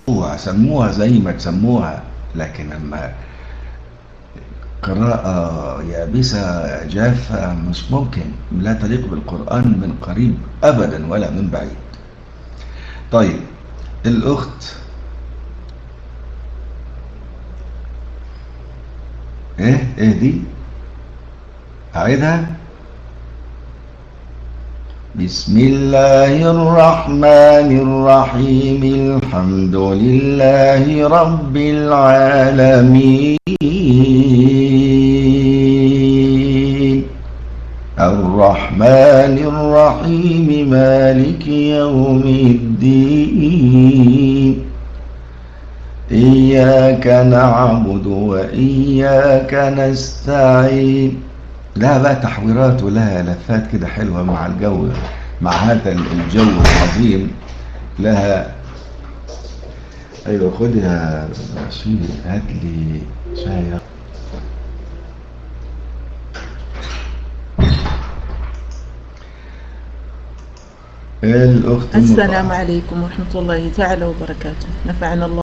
سموها سموها زي ما تسموها لكن لما قراءة يابسة جافة مش ممكن لا تليق بالقرآن من قريب أبدا ولا من بعيد طيب الأخت ايه ايه دي أعيدها بسم الله الرحمن الرحيم الحمد لله رب العالمين الرحمن الرحيم مالك يوم الدين إياك نعبد وإياك نستعين لها بقى تحويرات ولها لفات كده حلوة مع الجو مع هذا الجو العظيم لها ايوه خد يا رشيد هات لي شاي الاخت السلام عليكم ورحمة الله تعالى وبركاته نفعنا الله